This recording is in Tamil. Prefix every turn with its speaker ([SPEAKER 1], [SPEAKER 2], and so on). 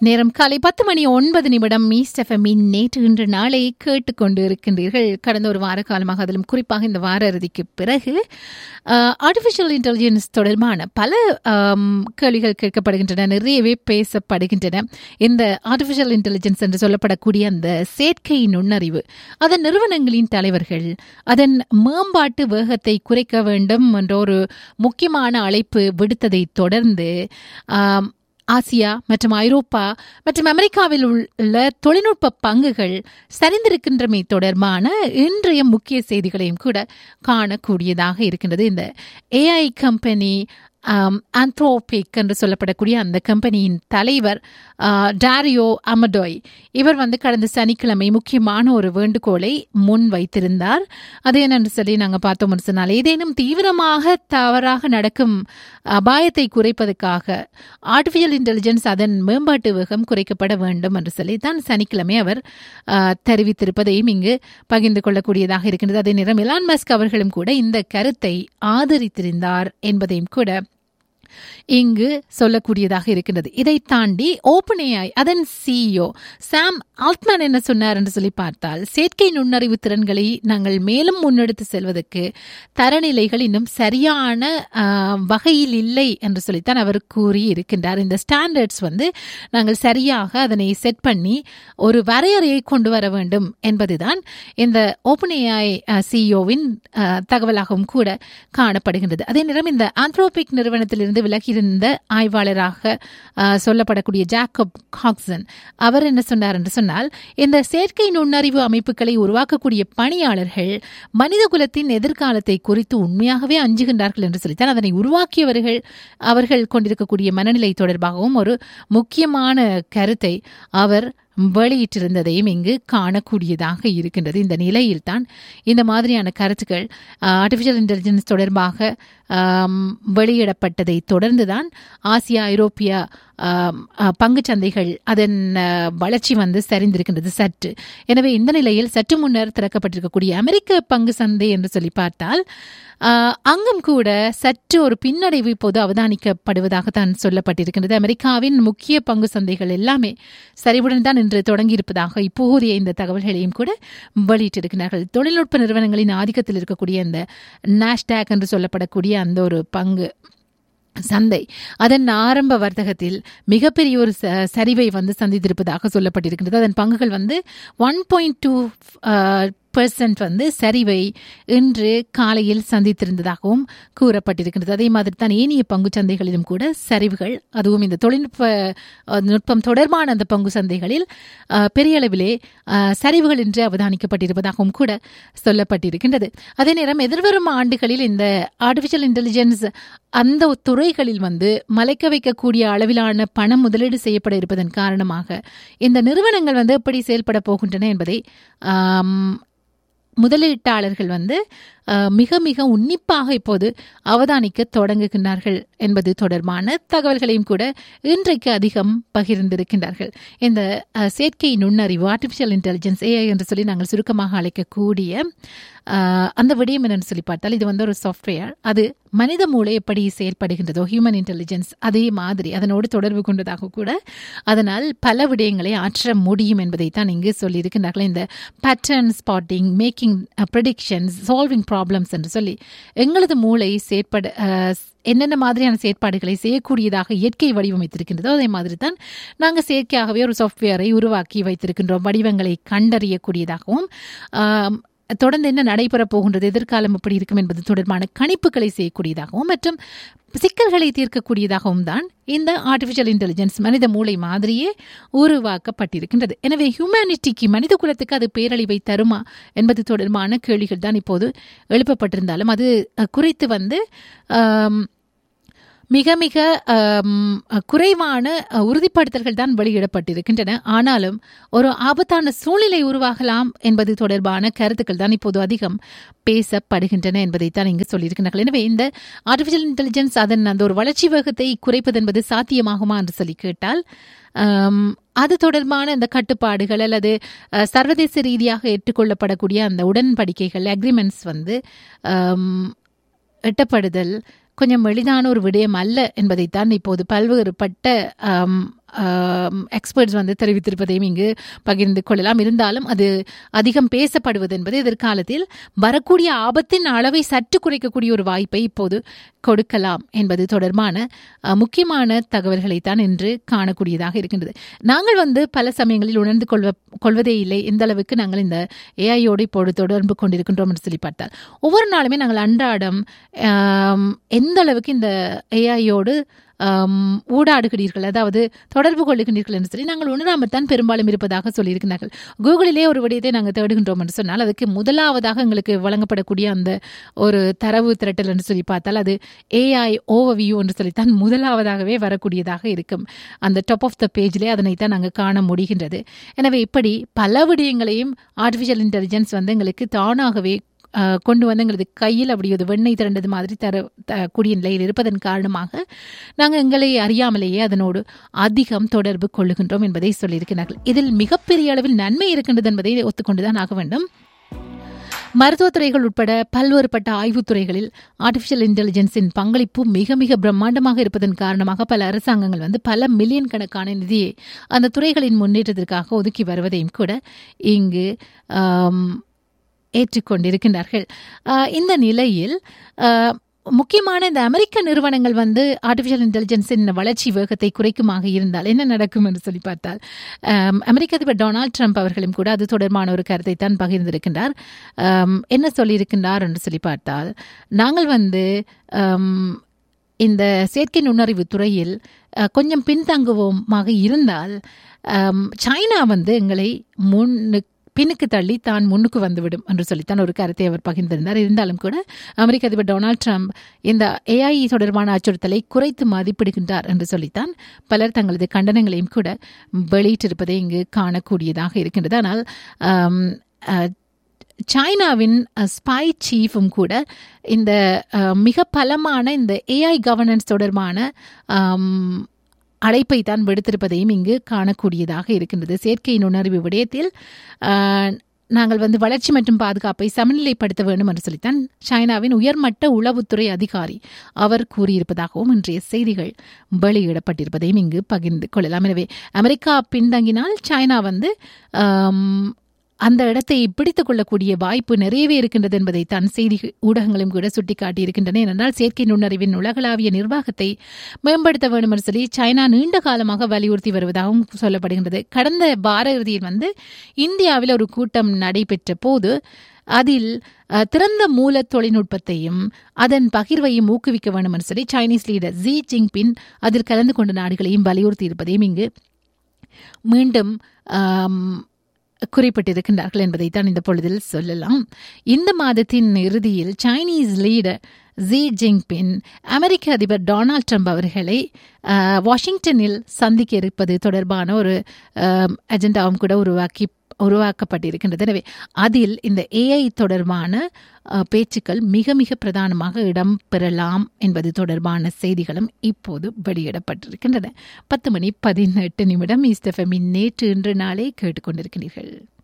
[SPEAKER 1] நேரம் காலை பத்து மணி ஒன்பது நிமிடம் மீஸ்ட் எஃப்எம்மின் நேற்று இன்று நாளை கேட்டுக்கொண்டு இருக்கின்றீர்கள் கடந்த ஒரு வார காலமாக அதிலும் குறிப்பாக இந்த வார இறுதிக்கு பிறகு ஆர்டிஃபிஷியல் இன்டெலிஜென்ஸ் தொடர்பான பல ஆம், கேள்விகள் கேட்கப்படுகின்றன நிறையவே பேசப்படுகின்றன இந்த ஆர்டிஃபிஷியல் இன்டெலிஜென்ஸ் என்று சொல்லப்படக்கூடிய அந்த செயற்கை நுண்ணறிவு அதன் நிறுவனங்களின் தலைவர்கள் அதன் மேம்பாட்டு வேகத்தை குறைக்க வேண்டும் என்ற ஒரு முக்கியமான அழைப்பு விடுத்ததை தொடர்ந்து ஆம், ஆசியா மற்றும் ஐரோப்பா மற்றும் அமெரிக்காவில் உள்ள தொழில்நுட்ப பங்குகள் சரிந்திருக்கின்றமை தொடர்பான இன்றைய முக்கிய செய்திகளையும் கூட காணக்கூடியதாக இருக்கின்றது இந்த ஏஐ கம்பெனி ஆந்த்ரோபிக் என்று சொல்லப்படக்கூடிய அந்த கம்பெனியின் தலைவர் ஆ, டாரியோ அமடோய் இவர் வந்து கடந்த சனிக்கிழமை முக்கியமான ஒரு வேண்டுகோளை முன் வைத்திருந்தார் அது என்னென்று சொல்லி நாங்கள் பார்த்தோம்னு சொன்னால் ஏதேனும் தீவிரமாக தவறாக நடக்கும் அபாயத்தை குறைப்பதற்காக ஆர்டிஃபிஷியல் இன்டெலிஜென்ஸ் அதன் மேம்பாட்டு வேகம் குறைக்கப்பட வேண்டும் என்று சொல்லி தான் சனிக்கிழமை அவர் ஆ, தெரிவித்திருப்பதையும் இங்கு பகிர்ந்து கொள்ளக்கூடியதாக இருக்கின்றது அதே நேரம் எலான் மஸ்க் அவர்களும் கூட இந்த கருத்தை ஆதரித்திருந்தார் என்பதையும் கூட இங்கு சொல்லக்கூடியதாக இருக்கின்றது இதை தாண்டி ஓப்பன் ஏஐ அதன் சிஇஓ சாம் ஆல்ட்மேன் என்ன சொன்னார் என்று சொல்லி பார்த்தால் செயற்கை நுண்ணறிவு திறன்களை நாங்கள் மேலும் முன்னெடுத்து செல்வதற்கு தரநிலைகள் இன்னும் சரியான ஆ, வகையில் இல்லை என்று சொல்லித்தான் அவர் கூறி இருக்கின்றார் இந்த ஸ்டாண்டர்ட்ஸ் வந்து நாங்கள் சரியாக அதனை செட் பண்ணி ஒரு வரையறையை கொண்டு வர வேண்டும் என்பதுதான் இந்த ஓப்பன் ஏஐ சிஇஓவின் தகவலாகவும் கூட காணப்படுகின்றது அதே நேரம் இந்த ஆந்த்ரோபிக் நிறுவனத்திலிருந்து விலகியிருந்த ஆய்வாளராக ஆ, சொல்லப்படக்கூடிய ஜாக்கப் ஹாக்சன் அவர் என்ன சொன்னார் என்று சொன்னால் இந்த செயற்கை நுண்ணறிவு அமைப்புகளை உருவாக்கக்கூடிய பணியாளர்கள் மனித குலத்தின் எதிர்காலத்தை குறித்து உண்மையாகவே அஞ்சுகின்றார்கள் என்று சொல்லித்தான் அதனை உருவாக்கியவர்கள் அவர்கள் கொண்டிருக்கக்கூடிய மனநிலை தொடர்பாகவும் ஒரு முக்கியமான கருத்தை அவர் வெளியிட்டிருந்ததையும் இங்கு காணக்கூடியதாக இருக்கின்றது இந்த நிலையில்தான் இந்த மாதிரியான கருத்துக்கள் ஆர்டிஃபிஷியல் இன்டெலிஜென்ஸ் தொடர்பாக ஆம், வெளியிடப்பட்டதை தொடர்ந்துதான் ஆசியா ஐரோப்பியா ஆம், அ, பங்குச் சந்தைகள் அதன் அ, வளர்ச்சி வந்து சரிந்திருக்கின்றது சற்று எனவே இந்த நிலையில் சற்று முன்னர் திறக்கப்பட்டிருக்கக்கூடிய அமெரிக்க பங்கு சந்தை என்று சொல்லி பார்த்தால் ஆ, அங்கும் கூட சற்று ஒரு பின்னடைவு இப்போது அவதானிக்கப்படுவதாகத்தான் சொல்லப்பட்டிருக்கின்றது அமெரிக்காவின் முக்கிய பங்கு சந்தைகள் எல்லாமே சரிவுடன் தான் இன்று தொடங்கியிருப்பதாக இப்போதைய இந்த தகவல்களையும் கூட வெளியிட்டிருக்கிறார்கள் தொழில்நுட்ப நிறுவனங்களின் ஆதிக்கத்தில் இருக்கக்கூடிய அந்த நாஷ்டாக் என்று சொல்லப்படக்கூடிய அந்த ஒரு பங்கு சந்தை அதன் ஆரம்ப வர்த்தகத்தில் மிகப்பெரிய ஒரு ச- சரிவை வந்து சந்தித்திருப்பதாக சொல்லப்பட்டிருக்கின்றது அதன் பங்குகள் வந்து ஒன் பாயிண்ட் டூ பெர்சன்ட் வந்து சரிவை இன்று காலையில் சந்தித்திருந்ததாகவும் கூறப்பட்டிருக்கின்றது அதே மாதிரி தான் ஏனைய பங்கு சந்தைகளிலும் கூட சரிவுகள் அதுவும் இந்த தொழில்நுட்ப அஹ், நுட்பம் தொடர்பான அந்த பங்கு சந்தைகளில் அஹ், பெரிய அளவிலே அஹ், சரிவுகள் இன்று அவதானிக்கப்பட்டிருப்பதாகவும் கூட சொல்லப்பட்டிருக்கின்றது அதே நேரம் எதிர்வரும் ஆண்டுகளில் இந்த ஆர்டிஃபிஷியல் இன்டெலிஜென்ஸ் அந்த துறைகளில் வந்து மலைக்க வைக்கக்கூடிய அளவிலான பணம் முதலீடு செய்யப்பட இருப்பதன் காரணமாக இந்த நிறுவனங்கள் வந்து எப்படி செயல்பட போகின்றன என்பதை ஆம், முதலீட்டாளர்கள் வந்து அஹ், மிக மிக உன்னிப்பாக இப்போது அவதானிக்க தொடங்குகின்றார்கள் என்பது தொடர்பான தகவல்களையும் கூட இன்றைக்கு அதிகம் பகிர்ந்திருக்கின்றார்கள் இந்த அஹ், செயற்கை நுண்ணறிவு ஆர்டிஃபிஷியல் இன்டெலிஜென்ஸ் ஏஐ என்று சொல்லி நாங்கள் சுருக்கமாக அழைக்கக்கூடிய அஹ், அந்த விடயம் என்னன்னு சொல்லி பார்த்தால் இது வந்து ஒரு சாஃப்ட்வேர் அது மனித மூளை எப்படி செயல்படுகின்றதோ ஹியூமன் இன்டெலிஜென்ஸ் அதே மாதிரி அதனோடு தொடர்பு கொண்டதாக கூட அதனால் பல விடயங்களை ஆற்ற முடியும் என்பதை தான் இங்கு சொல்லியிருக்கின்றார்கள் இந்த pattern spotting making predictions solving problems என்று சொல்லி எங்களது மூளை செயற்பட அஹ், என்னென்ன மாதிரியான செயற்பாடுகளை செய்யக்கூடியதாக இயற்கை வடிவமைத்திருக்கின்றதோ அதே மாதிரி தான் நாங்கள் செயற்கையாகவே ஒரு சாஃப்ட்வேரை உருவாக்கி வைத்திருக்கின்றோம் வடிவங்களை கண்டறியக்கூடியதாகவும் ஆம், தொடர்ந்து என்ன நடைபெறப் போகின்றது எதிர்காலம் எப்படி இருக்கும் என்பது தொடர்பான கணிப்புகளை செய்யக்கூடியதாகவும் மற்றும் சிக்கல்களை தீர்க்கக்கூடியதாகவும் தான் இந்த ஆர்டிஃபிஷியல் இன்டெலிஜென்ஸ் மனித மூளை மாதிரியே உருவாக்கப்பட்டிருக்கின்றது எனவே ஹியூமனிட்டிக்கு மனித குலத்துக்கு அது பேரழிவை தருமா என்பது தொடர்பான கேள்விகள் தான் இப்போது எழுப்பப்பட்டிருந்தாலும் அது அஹ், குறித்து வந்து ஆம், மிக மிக ஆம், குறைவான அஹ், உறுதிப்படுத்தல்கள் தான் வெளியிடப்பட்டிருக்கின்றன ஆனாலும் ஒரு ஆபத்தான சூழ்நிலை உருவாகலாம் என்பது தொடர்பான கருத்துக்கள் தான் இப்போது அதிகம் பேசப்படுகின்றன என்பதைத்தான் இங்கு சொல்லியிருக்கிறார்கள் எனவே இந்த ஆர்டிஃபிஷியல் இன்டெலிஜென்ஸ் அதன் அந்த ஒரு வளர்ச்சி வேகத்தை குறைப்பது என்பது சாத்தியமாகுமா என்று சொல்லி கேட்டால் ஆம், அது தொடர்பான இந்த கட்டுப்பாடுகள் அல்லது அஹ், சர்வதேச ரீதியாக ஏற்றுக்கொள்ளப்படக்கூடிய அந்த உடன்படிக்கைகள் அக்ரிமெண்ட்ஸ் வந்து ஆம், எட்டப்படுதல் கொஞ்சம் எளிதான ஒரு விடயம் அல்ல என்பதைத்தான் இப்போது பல்வேறுபட்ட ஆம், எக்ஸ்பர்ட்ஸ் வந்து தெரிவித்திருப்பதையும் இங்கு பகிர்ந்து கொள்ளலாம் இருந்தாலும் அது அதிகம் பேசப்படுவது என்பது எதிர்காலத்தில் வரக்கூடிய ஆபத்தின் அளவை சற்று குறைக்கக்கூடிய ஒரு வாய்ப்பை இப்போது கொடுக்கலாம் என்பது தொடர்பான அஹ், முக்கியமான தகவல்களைத்தான் இன்று காணக்கூடியதாக இருக்கின்றது நாங்கள் வந்து பல சமயங்களில் உணர்ந்து கொள்வ கொள்வதே இல்லை எந்த அளவுக்கு நாங்கள் இந்த ஏஐயோடு இப்போது தொடர்பு கொண்டிருக்கின்றோம் என்று சொல்லி பார்த்தால் ஒவ்வொரு நாளுமே நாங்கள் அன்றாடம் ஆம், எந்த அளவுக்கு இந்த ஏஐயோடு ஊடாடுகிறீர்கள் அதாவது தொடர்பு கொள்ளுகின்றீர்கள் என்று சொல்லி நாங்கள் உணராமல் தான் பெரும்பாலும் இருப்பதாக சொல்லியிருக்கிறார்கள் கூகுளிலே ஒரு விடயத்தை நாங்கள் தேடுகின்றோம் என்று சொன்னால் அதுக்கு முதலாவதாக எங்களுக்கு வழங்கப்படக்கூடிய அந்த ஒரு தரவு திரட்டல் என்று சொல்லி பார்த்தால் அது ஏஐ ஓவவியூ என்று சொல்லித்தான் முதலாவதாகவே வரக்கூடியதாக இருக்கும் அந்த டாப் ஆஃப் த பேஜ்லே அதனைத்தான் நாங்கள் காண முடிகின்றது எனவே இப்படி பல விடயங்களையும் ஆர்டிஃபிஷியல் இன்டெலிஜென்ஸ் வந்து எங்களுக்கு தானாகவே அஹ், கொண்டு வந்து எங்களது கையில் அப்படி ஒரு வெண்ணெய் திரண்டது மாதிரி தர த- கூடிய நிலையில் இருப்பதன் காரணமாக நாங்கள் எங்களை அறியாமலேயே அதனோடு அதிகம் தொடர்பு கொள்ளுகின்றோம் என்பதை சொல்லியிருக்கிறார்கள் இதில் மிகப்பெரிய அளவில் நன்மை இருக்கின்றது என்பதை ஒத்துக்கொண்டுதான் ஆக வேண்டும் மருத்துவத்துறைகள் உட்பட பல்வேறுபட்ட ஆய்வுத்துறைகளில் ஆர்டிஃபிஷியல் இன்டெலிஜென்ஸின் பங்களிப்பு மிக மிக பிரம்மாண்டமாக இருப்பதன் காரணமாக பல அரசாங்கங்கள் வந்து பல மில்லியன் கணக்கான நிதியை அந்த துறைகளின் முன்னேற்றத்திற்காக ஒதுக்கி வருவதையும் கூட இங்கு ஆம், ஏற்றுக்கொண்டிருக்கின்றார்கள் ஆஹ் இந்த நிலையில் ஆஹ், முக்கியமான இந்த அமெரிக்க நிறுவனங்கள் வந்து ஆர்டிஃபிஷியல் இன்டெலிஜென்ஸின் வளர்ச்சி வேகத்தை குறைக்குமாக இருந்தால் என்ன நடக்கும் என்று சொல்லி பார்த்தால் ஆம், அமெரிக்க அதிபர் டொனால்ட் ட்ரம்ப் அவர்களும் கூட அது தொடர்பான ஒரு கருத்தை தான் பகிர்ந்திருக்கின்றார் ஆம், என்ன சொல்லியிருக்கின்றார் என்று சொல்லி பார்த்தால் நாங்கள் வந்து ஆம், இந்த செயற்கை நுண்ணறிவு துறையில் அஹ், கொஞ்சம் பின்தங்குவோமாக இருந்தால் ஆம், சைனா வந்து எங்களை முன்னு பின்னுக்கு தள்ளி தான் முன்னுக்கு வந்துவிடும் என்று சொல்லித்தான் ஒரு கருத்தை அவர் பகிர்ந்திருந்தார் இருந்தாலும் கூட அமெரிக்க அதிபர் டொனால்ட் ட்ரம்ப் இந்த ஏஐ தொடர்பான அச்சுறுத்தலை குறைத்து மதிப்பிடுகின்றார் என்று சொல்லித்தான் பலர் தங்களது கண்டனங்களையும் கூட வெளியிட்டிருப்பதை இங்கு காணக்கூடியதாக இருக்கின்றது ஆனால் ஆம், அஹ், சைனாவின் ஸ்பை சீஃபும் கூட இந்த அஹ், மிக பலமான இந்த ஏஐ கவர்னன்ஸ் தொடர்பான ஆம், அழைப்பை தான் விடுத்திருப்பதையும் இங்கு காணக்கூடியதாக இருக்கின்றது செயற்கை நுண்ணறிவு விடயத்தில் ஆஹ், நாங்கள் வந்து வளர்ச்சி மற்றும் பாதுகாப்பை சமநிலைப்படுத்த வேண்டும் என்று சொல்லித்தான் சைனாவின் உயர்மட்ட உளவுத்துறை அதிகாரி அவர் கூறியிருப்பதாகவும் இன்றைய செய்திகள் வெளியிடப்பட்டிருப்பதையும் இங்கு பகிர்ந்து கொள்ளலாம் எனவே அமெரிக்கா பின்தங்கினால் சைனா வந்து ஆம், அந்த இடத்தை பிடித்துக் கொள்ளக்கூடிய வாய்ப்பு நிறையவே இருக்கின்றது என்பதை தான் செய்தி ஊடகங்களும் கூட சுட்டிக்காட்டியிருக்கின்றன ஏனென்றால் செயற்கை நுண்ணறிவின் உலகளாவிய நிர்வாகத்தை மேம்படுத்த வேண்டும் என்று சொல்லி சைனா நீண்ட காலமாக வலியுறுத்தி வருவதாகவும் சொல்லப்படுகின்றது கடந்த வார இறுதியில் வந்து இந்தியாவில் ஒரு கூட்டம் நடைபெற்ற போது அதில் அஹ், திறந்த மூல தொழில்நுட்பத்தையும் அதன் பகிர்வையும் ஊக்குவிக்க வேண்டும் என்று சொல்லி சைனீஸ் லீடர் ஜி ஜிங்பின் அதில் கலந்து கொண்ட நாடுகளையும் வலியுறுத்தி இருப்பதையும் இங்கு மீண்டும் ஆம், குறிப்பிட்டிருக்கின்றார்கள் என்பதைத்தான் இந்த பொழுதில் சொல்லலாம் இந்த மாதத்தின் இறுதியில் சைனீஸ் லீடர் ஜி ஜிங்பின் அமெரிக்க அதிபர் டொனால்ட் ட்ரம்ப் அவர்களை அஹ், வாஷிங்டனில் சந்திக்க இருப்பது தொடர்பான ஒரு அஹ், அஜெண்டாவும் கூட உருவாக்கி உருவாக்கப்பட்டிருக்கின்றது எனவே அதில் இந்த ஏஐ தொடர்பான அஹ், பேச்சுக்கள் மிக மிக பிரதானமாக இடம் பெறலாம் என்பது தொடர்பான செய்திகளும் இப்போது வெளியிடப்பட்டிருக்கின்றன பத்து மணி பதினெட்டு நிமிடம் ஈஸ்ட் எஃப்எம்மின் நேற்று இன்று நாளை கேட்டுக்கொண்டிருக்கிறீர்கள்